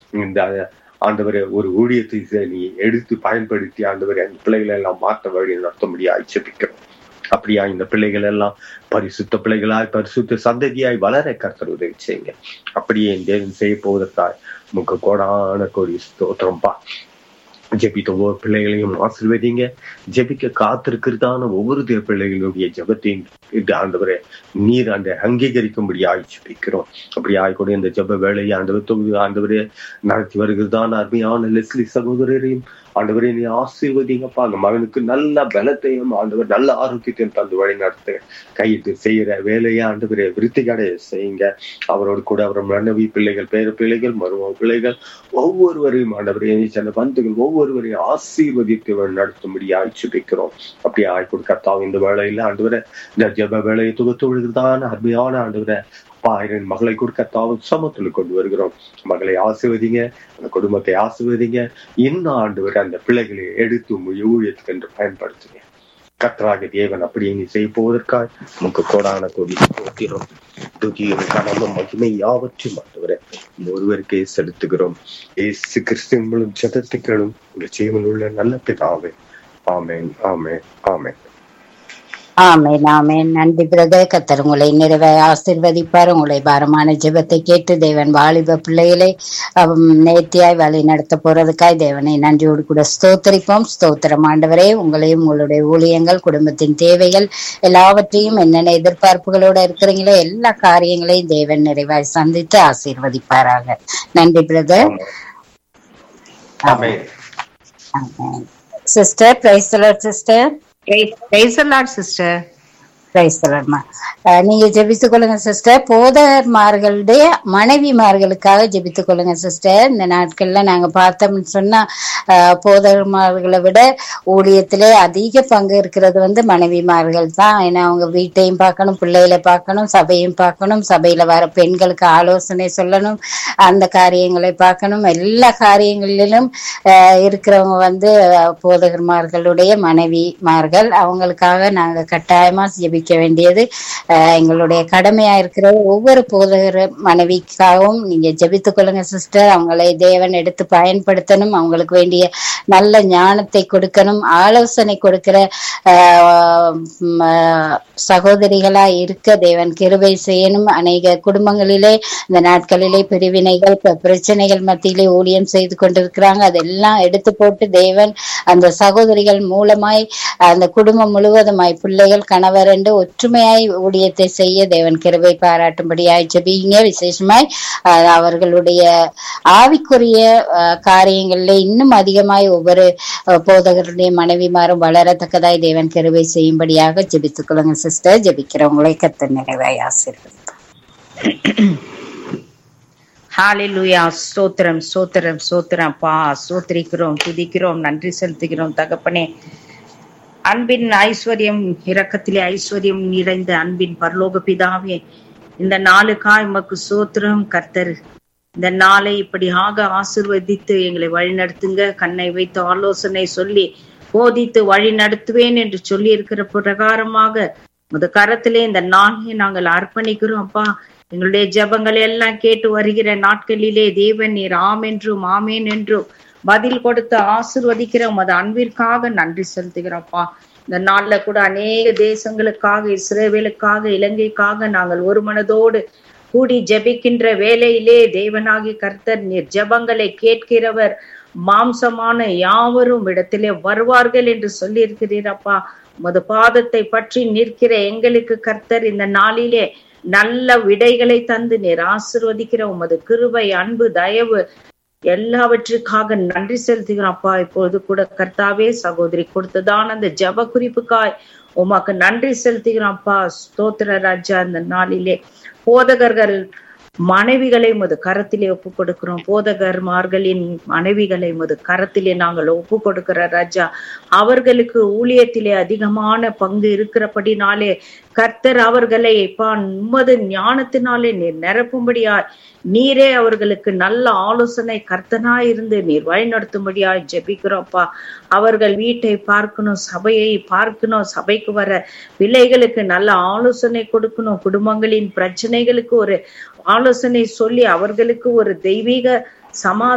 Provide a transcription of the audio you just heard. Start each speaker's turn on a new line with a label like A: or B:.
A: இந்த ஆண்டவரை ஒரு ஊழியத்தை நீ எடுத்து பயன்படுத்தி ஆண்டவரை அந்த பிள்ளைகளை எல்லாம் மாற்ற வழி நடத்த முடியாது ஜெபிக்கிறோம் அப்படியா இந்த பிள்ளைகள் எல்லாம் பரிசுத்த பிள்ளைகளாய் பரிசுத்த சந்ததியாய் வளர கர்த்தர் உதவி செய்யுங்க அப்படியே என் தேவன் செய்ய போவதற்காய் முக கோடான கோடி ஸ்தோத்திரம்பா ஜெபித்த ஒவ்வொரு பிள்ளைகளையும் ஆசிர்வதிங்க ஜெபிக்க காத்திருக்கிறதான ஒவ்வொரு தேவ பிள்ளைகளுடைய ஜெபத்தையும் இந்த ஆண்டவரை நீர் அந்த அங்கீகரிக்கும்படியாய் ஜெபிக்கிறோம் அப்படி ஆய்கூட இந்த ஜெப வேலையை ஆண்டவர் தொகுதி ஆண்டவரே நடத்தி வருகிறதான அருமையான லெஸ்லி சகோதரரையும் ஆண்டவரே நீ ஆசீர்வதிங்கப்பா அந்த மகனுக்கு நல்ல பலத்தையும் ஆண்டவர் நல்ல ஆரோக்கியத்தையும் தந்து வழி நடத்த கையிட்டு செய்யற வேலையை ஆண்டவரே விருத்திகடைய செய்யுங்க அவரோடு கூட அவர் மனைவி பிள்ளைகள் பேர பிள்ளைகள் மருமக பிள்ளைகள் ஒவ்வொருவரையும் ஆண்டவரே சில பந்துகள் ஒவ்வொருவரையும் ஆசீர்வதித்து நடத்தும்படி ஆய்ச்சிப்பிக்கிறோம் அப்படி ஆய் கொடுக்கத்தாவும் இந்த வேலையில ஆண்டவரை இந்த ஜெப வேலையை தொகுத்து விழுகிறதான அருமையான ஆண்டவரை ஆயிரம் மகளை கொடுக்க தாவும் சமத்துல கொண்டு வருகிறோம் மகளை ஆசிர்வதிங்க அந்த குடும்பத்தை ஆசிர்வதிங்க இன்னும் ஆண்டு வரை அந்த பிள்ளைகளை எடுத்து உங்கள் ஊழியத்துக்கு என்று பயன்படுத்துங்க கத்தராக தேவன் அப்படியே நீ செய்ய போவதற்காக நமக்கு கோடான கோடி போகிறோம் துகியும் கனமும் மகிமை யாவற்றையும் ஆண்டவரை ஒருவருக்கே செலுத்துகிறோம் ஏசு கிறிஸ்துவின் மூலம் ஜெபத்துக்களும் உங்கள் ஜீவன் உள்ள நல்ல பிதாவே ஆமேன் ஆமேன் ஆமேன்
B: ஆமேன் ஆமேன் நன்றி பிரதர் கத்தர் உங்களை நிறைவே ஆசிர்வதிப்பார் உங்களை பாரமான ஜெபத்தை கேட்டு தேவன் வாலிப பிள்ளைகளை அவம் நேர்த்தியாய் வழி நடத்த போறதுக்காய் தேவனை நன்றியோடு கூட ஸ்தோத்தரிப்போம் ஸ்தோத்திரம் ஆண்டவரே உங்களையும் உங்களுடைய ஊழியங்கள் குடும்பத்தின் தேவைகள் எல்லாவற்றையும் என்னென்ன எதிர்பார்ப்புகளோட இருக்கிறீங்களோ எல்லா காரியங்களையும் தேவன் நிறைவாய் சந்தித்து ஆசீர்வதிப்பாராக நன்றி brother
A: amen
B: sister praise sister
C: praise lord sister
B: praise தலர்மா நீங்க ஜெபித்துக் கொள்ளுங்க சிஸ்டர் போதகர்மார்களுடைய மனைவிமார்களுக்காக ஜெபித்துக் கொள்ளுங்க சிஸ்டர் இந்த நாட்கள்ல நாங்க பார்த்தோம்னு சொன்னா அஹ், போதகர்மார்களை விட ஊழியத்திலே அதிக பங்கு இருக்கிறது வந்து மனைவிமார்கள் தான் ஏன்னா அவங்க வீட்டையும் பார்க்கணும் பிள்ளைகளை பார்க்கணும் சபையும் பார்க்கணும் சபையில வர பெண்களுக்கு ஆலோசனை சொல்லணும் அந்த காரியங்களை பார்க்கணும் எல்லா காரியங்களிலும் அஹ், இருக்கிறவங்க வந்து அஹ், போதகர்மார்களுடைய மனைவிமார்கள் அவங்களுக்காக நாங்க கட்டாயமா ஜெபிக்க வேண்டியது அஹ், எங்களுடைய கடமையா இருக்கிற ஒவ்வொரு போதகர் மனைவிக்காகவும் நீங்க ஜெபித்துக் கொள்ளுங்க சிஸ்டர் அவங்களை தேவன் எடுத்து பயன்படுத்தணும் அவங்களுக்கு வேண்டிய நல்ல ஞானத்தை கொடுக்கணும் ஆலோசனை கொடுக்கிற அஹ், ம், அஹ், சகோதரிகளா இருக்க தேவன் கிருபை செய்யணும் அநேக குடும்பங்களிலே இந்த நாட்களிலே பிரிவினைகள் ப- பிரச்சனைகள் மத்தியிலே ஊழியம் செய்து கொண்டிருக்கிறாங்க அதெல்லாம் எடுத்து போட்டு தேவன் அந்த சகோதரிகள் மூலமாய் அந்த குடும்பம் முழுவதுமாய் பிள்ளைகள் கணவர் என்று ஒற்றுமையாய் ஊழியத்தை செய்ய தேவன் கிருபை பாராட்டும்படியாய் ஜெபிங்க விசேஷமாய் அஹ், அவர்களுடைய ஆவிக்குரிய அஹ், காரியங்களிலே இன்னும் அதிகமாய் ஒவ்வொரு அஹ், போதகருடைய மனைவிமாரும் வளரத்தக்கதாய் தேவன் கிருபை செய்யும்படியாக ஜெபித்துக் கொள்ளுங்க சிஸ்டர் ஜெபிக்கிறவங்களை கத்த நிறைவாய் ஆசீர்வதி
C: ஹalleluya ஸ்தோத்திரம் ஸ்தோத்திரம் ஸ்தோத்திரம் பா ஸ்தோத்திரிக்கிறோம் துதிக்கிறோம் நன்றி செலுத்துகிறோம் தகப்பனே அன்பின் ஐஸ்வர்யம் இரக்கத்திலே ஐஸ்வர்யம் நிறைந்த அன்பின் பரலோக பிதாவே இந்த நாளுக்காய் உமக்கு சோத்திரம் கர்த்தர் இந்த நாளை இப்படியாக ஆசிர்வதித்து எங்களை வழிநடத்துங்க கண்ணை வைத்து ஆலோசனை சொல்லி போதித்து வழி நடத்துவேன் என்று சொல்லி இருக்கிற பிரகாரமாக முத கரத்திலே இந்த நாளை நாங்கள் அர்ப்பணிக்கிறோம் அப்பா எங்களுடைய ஜெபங்களை எல்லாம் கேட்டு வருகிற நாட்களிலே தேவன் நீர் ஆம் என்றும் ஆமேன் என்றும் பதில் கொடுத்து ஆசிர்வதிக்கிற உமது அன்பிற்காக நன்றி செலுத்துகிறோம்ப்பா இந்த நாள்ல கூட அநேக தேசங்களுக்காக இஸ்ரேவேலுக்காக இலங்கைக்காக நாங்கள் ஒரு மனதோடு கூடி ஜெபிக்கின்ற வேளையிலே தேவனாகி கர்த்தர் நீர் ஜெபங்களை கேட்கிறவர் மாம்சமான யாவரும் இடத்திலே வருவார்கள் என்று சொல்லி இருக்கிறீரப்பா உமது பாதத்தை பற்றி நிற்கிற எங்களுக்கு கர்த்தர் இந்த நாளிலே நல்ல விடைகளை தந்து நீர் ஆசிர்வதிக்கிற உமது கிருபை அன்பு தயவு எல்லாவற்றுக்காக நன்றி செலுத்துகிறோம் அப்பா இப்பொழுது கூட கர்த்தாவே சகோதரி கொடுத்ததான அந்த ஜப குறிப்புக்காய் உமக்கு நன்றி செலுத்துகிறோம் அப்பா ஸ்தோத்திர ராஜா அந்த நாளிலே போதகர்கள் மனைவிகளை மது கரத்திலே ஒப்பு கொடுக்கிறோம் போதகர்மார்களின் மனைவிகளை மது கரத்திலே நாங்கள் ஒப்பு கொடுக்கிற ராஜா அவர்களுக்கு ஊழியத்திலே அதிகமான பங்கு இருக்கிறபடினாலே கர்த்தர் அவர்களை இப்பா உமது ஞானத்தினாலே நீர் நிரப்பும்படியாய் நீரே அவர்களுக்கு நல்ல ஆலோசனை கர்த்தனாய் இருந்து நீர் வழிநடத்தும்படியாய் ஜெபிக்கிறோம்ப்பா அவர்கள் வீட்டை பார்க்கணும் சபையை பார்க்கணும் சபைக்கு வர பிள்ளைகளுக்கு நல்ல ஆலோசனை கொடுக்கணும் குடும்பங்களின் பிரச்சனைகளுக்கு ஒரு ஆலோசனை சொல்லி அவர்களுக்கு ஒரு தெய்வீக சமா